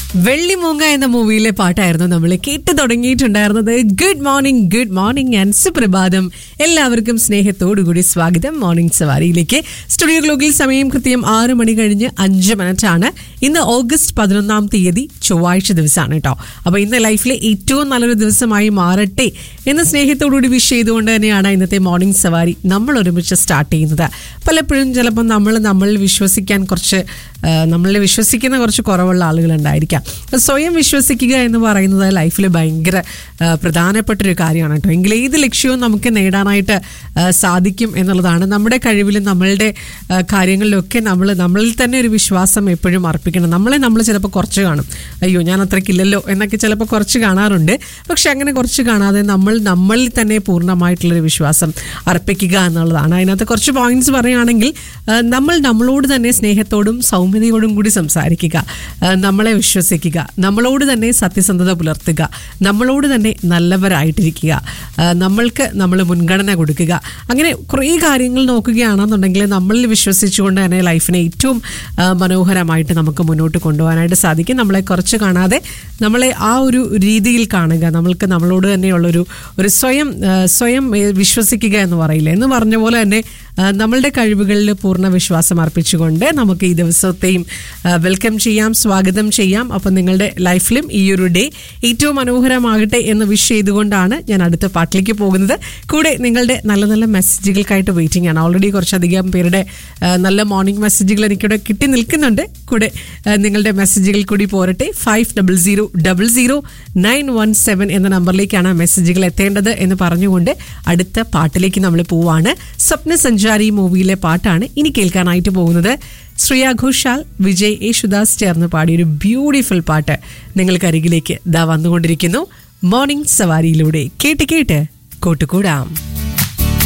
വെള്ളിമൂങ്ങ എന്ന മൂവിയിലെ പാട്ടായിരുന്നു നമ്മൾ കേട്ടു തുടങ്ങിയിട്ടുണ്ടായിരുന്നത് good morning good morning and സുപ്രഭാതം എല്ലാവർക്കും സ്നേഹത്തോടുകൂടി സ്വാഗതം മോർണിംഗ് സവാരിയിലേക്ക് സ്റ്റുഡിയോ ഗ്ലോഗിൽ സമയം കൃത്യം ആറ് മണി കഴിഞ്ഞ് അഞ്ച് മിനിറ്റ് ആണ് ഇന്ന് ഓഗസ്റ്റ് പതിനൊന്നാം തീയതി ചൊവ്വാഴ്ച ദിവസമാണ് കേട്ടോ അപ്പൊ ഇന്ന് ലൈഫിലെ ഏറ്റവും നല്ലൊരു ദിവസമായി മാറട്ടെ എന്ന് സ്നേഹത്തോടുകൂടി വിഷ് ചെയ്തുകൊണ്ട് തന്നെയാണ് ഇന്നത്തെ മോർണിംഗ് സവാരി നമ്മൾ ഒരുമിച്ച് സ്റ്റാർട്ട് ചെയ്യുന്നത് പലപ്പോഴും ചിലപ്പോൾ നമ്മൾ നമ്മളിൽ വിശ്വസിക്കാൻ കുറച്ച് ആ, നമ്മളിൽ വിശ്വസിക്കുന്ന കുറച്ച് കുറവുള്ള ആളുകളുണ്ടായിരിക്കാം അപ്പൊ സ്വയം വിശ്വസിക്കുക എന്ന് പറയുന്നത് ലൈഫിൽ ഭയങ്കര ആ, പ്രധാനപ്പെട്ടൊരു കാര്യമാണ് കേട്ടോ എങ്കിൽ ഏത് ലക്ഷ്യവും നമുക്ക് നേടാനായിട്ട് ആ, സാധിക്കും എന്നുള്ളതാണ് നമ്മുടെ കഴിവിലും നമ്മളുടെ ആ, കാര്യങ്ങളിലൊക്കെ നമ്മൾ നമ്മളിൽ തന്നെ ഒരു വിശ്വാസം എപ്പോഴും അർപ്പിക്കണം നമ്മളെ നമ്മൾ ചിലപ്പോൾ കുറച്ച് കാണും അയ്യോ ഞാൻ അത്രയ്ക്കില്ലല്ലോ എന്നൊക്കെ ചിലപ്പോൾ കുറച്ച് കാണാറുണ്ട് പക്ഷെ അങ്ങനെ കുറച്ച് കാണാതെ നമ്മൾ നമ്മളിൽ തന്നെ പൂർണ്ണമായിട്ടുള്ളൊരു വിശ്വാസം അർപ്പിക്കുക എന്നുള്ളതാണ് അതിനകത്ത് കുറച്ച് പോയിന്റ്സ് പറയുകയാണെങ്കിൽ ആ, നമ്മൾ നമ്മളോട് തന്നെ സ്നേഹത്തോടും സൗമ്യതയോടും കൂടി സംസാരിക്കുക ആ, നമ്മളെ വിശ്വസിക്കുക നമ്മളോട് തന്നെ സത്യസന്ധത പുലർത്തുക നമ്മളോട് തന്നെ നല്ലവരായിട്ടിരിക്കുക ആ, നമ്മൾക്ക് നമ്മൾ മുൻഗണന കൊടുക്കുക അങ്ങനെ കുറേ കാര്യങ്ങൾ നോക്കുകയാണെന്നുണ്ടെങ്കിൽ നമ്മളിൽ വിശ്വസിച്ചുകൊണ്ട് തന്നെ ലൈഫിനെ ഏറ്റവും ആ, മനോഹരമായിട്ട് നമുക്ക് മുന്നോട്ട് കൊണ്ടുപോകാനായിട്ട് സാധിക്കും നമ്മളെ കുറച്ച് കാണാതെ നമ്മളെ ആ ഒരു രീതിയിൽ കാണുക നമ്മൾക്ക് നമ്മളോട് തന്നെയുള്ളൊരു ഒരു സ്വയം ആ, സ്വയം ഏ, വിശ്വസിക്കുക എന്ന് പറയില്ല എന്ന് പറഞ്ഞ പോലെ തന്നെ ആ, നമ്മളുടെ കഴിവുകളിൽ പൂർണ്ണ വിശ്വാസം അർപ്പിച്ചുകൊണ്ട് നമുക്ക് ഈ ദിവസത്തെയും ആ, വെൽക്കം ചെയ്യാം സ്വാഗതം ചെയ്യാം അപ്പം നിങ്ങളുടെ ലൈഫിലും ഈ ഒരു ഡേ ഏറ്റവും മനോഹരമാകട്ടെ എന്ന് വിഷ് ചെയ്തുകൊണ്ടാണ് ഞാൻ അടുത്ത പാട്ടിലേക്ക് പോകുന്നത് കൂടെ നിങ്ങളുടെ നല്ല നല്ല മെസ്സേജുകൾക്കായിട്ട് വെയിറ്റിംഗ് ആണ് ഓൾറെഡി കുറച്ചധികം പേരുടെ ആ, നല്ല മോർണിംഗ് മെസ്സേജുകൾ എനിക്കിവിടെ കിട്ടി നിൽക്കുന്നുണ്ട് കൂടെ ആ, നിങ്ങളുടെ മെസ്സേജുകൾ കൂടി പോരട്ടെ five double zero double zero nine one seven എന്ന നമ്പറിലേക്കാണ് മെസ്സേജുകൾ എത്തേണ്ടത് എന്ന് പറഞ്ഞുകൊണ്ട് അടുത്ത പാട്ടിലേക്ക് നമ്മൾ പോവാണ് സ്വപ്ന സഞ്ചാരി മൂവിയിലെ പാട്ടാണ് ഇനി കേൾക്കാനായിട്ട് പോകുന്നത് ശ്രേയ ഘോഷാൽ വിജയ് യേശുദാസ് ചേർന്ന് പാടിയൊരു ബ്യൂട്ടിഫുൾ പാട്ട് നിങ്ങൾക്കരികിലേക്ക് ദാ വന്നുകൊണ്ടിരിക്കുന്നു മോർണിംഗ് സവാരിയിലൂടെ കേട്ട് കേട്ട് കൂട്ടുകൂടാം